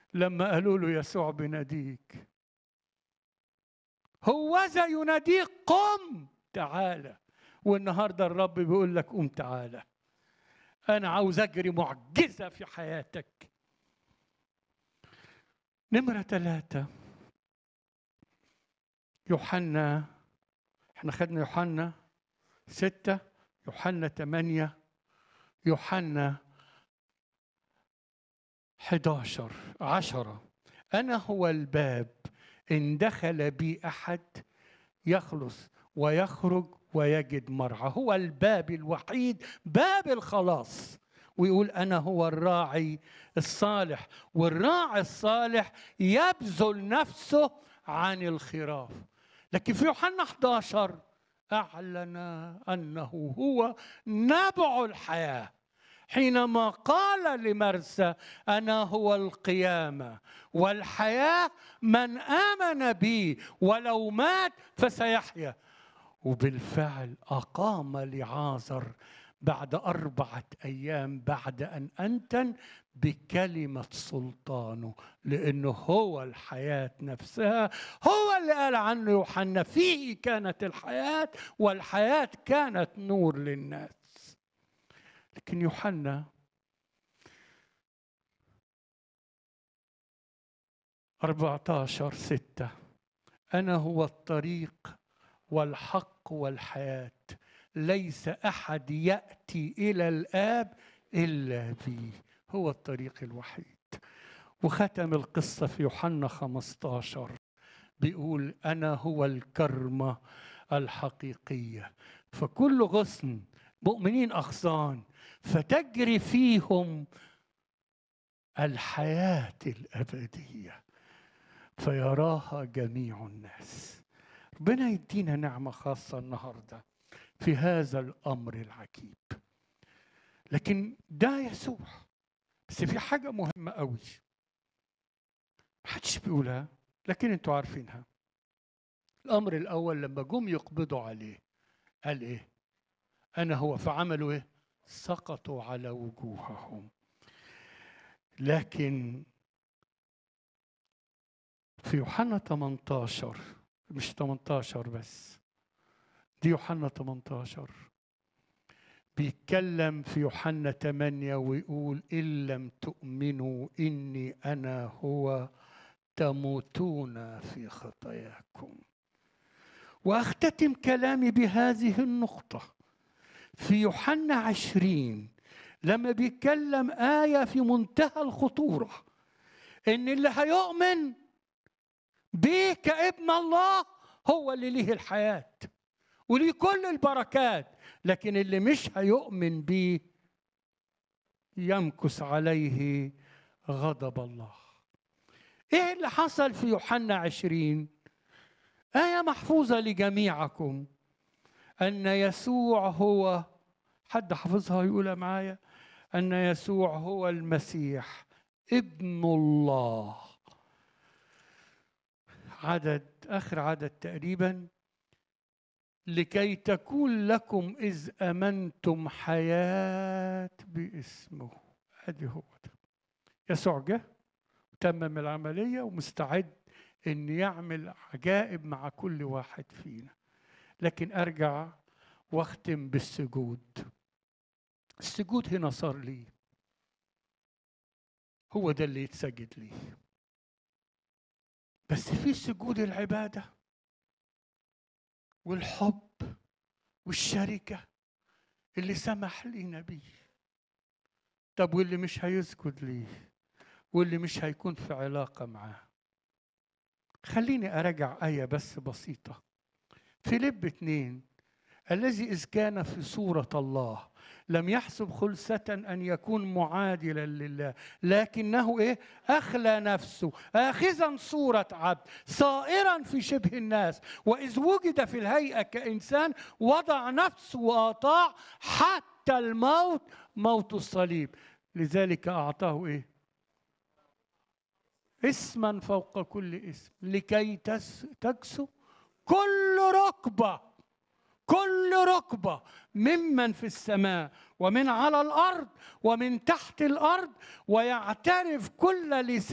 لما قالوا له يسوع بناديك هوذا يناديك قم تعالى والنهارده الرب بيقول لك قوم تعالى انا عاوز اجري معجزه في حياتك نمره ثلاثه يوحنا احنا خدنا يوحنا ستة يوحنا ثمانية يوحنا 11 عشرة أنا هو الباب إن دخل بي أحد يخلص ويخرج ويجد مرعى هو الباب الوحيد باب الخلاص ويقول أنا هو الراعي الصالح والراعي الصالح يبذل نفسه عن الخراف لكن في يوحنا 11 أعلن أنه هو نبع الحياة حينما قال لمرسى أنا هو القيامة والحياة من آمن بي ولو مات فسيحيا وبالفعل أقام لعازر بعد أربعة أيام بعد أن أنتن بكلمة سلطانه لأنه هو الحياة نفسها هو اللي قال عنه يوحنا فيه كانت الحياة والحياة كانت نور للناس لكن يوحنا أربعة عشر ستة أنا هو الطريق والحق والحياة ليس أحد يأتي إلى الآب إلا بي هو الطريق الوحيد وختم القصة في يوحنا 15 بيقول أنا هو الكرمة الحقيقية فكل غصن مؤمنين أغصان فتجري فيهم الحياة الأبدية فيراها جميع الناس ربنا يدينا نعمة خاصة النهاردة في هذا الأمر العجيب لكن ده يسوع بس في حاجة مهمة قوي محدش بيقولها لكن انتوا عارفينها الأمر الأول لما جم يقبضوا عليه قال إيه؟ أنا هو فعملوا إيه؟ سقطوا على وجوههم لكن في يوحنا 18 مش 18 بس دي يوحنا 18 بيتكلم في يوحنا 8 ويقول إن لم تؤمنوا إني أنا هو تموتون في خطاياكم وأختتم كلامي بهذه النقطة في يوحنا عشرين لما بيتكلم آية في منتهى الخطورة إن اللي هيؤمن بيه كابن الله هو اللي ليه الحياة وليه كل البركات لكن اللي مش هيؤمن بيه يمكث عليه غضب الله ايه اللي حصل في يوحنا عشرين آية محفوظة لجميعكم أن يسوع هو حد حافظها يقولها معايا أن يسوع هو المسيح ابن الله عدد آخر عدد تقريبا لكي تكون لكم إذ أمنتم حياة باسمه أدي هو ده يسوع جه تمم العملية ومستعد أن يعمل عجائب مع كل واحد فينا لكن أرجع واختم بالسجود السجود هنا صار لي هو ده اللي يتسجد ليه بس في سجود العباده والحب والشركة اللي سمح لينا بيه طب واللي مش هيسجد ليه واللي مش هيكون في علاقة معاه خليني أراجع آية بس بسيطة فيليب اتنين الذي إذ كان في صورة الله لم يحسب خلسة أن يكون معادلا لله لكنه إيه أخلى نفسه آخذا صورة عبد صائرا في شبه الناس وإذ وجد في الهيئة كإنسان وضع نفسه وأطاع حتى الموت موت الصليب لذلك أعطاه إيه اسما فوق كل اسم لكي تكسو كل ركبه كل ركبه ممن في السماء ومن على الارض ومن تحت الارض ويعترف كل لسان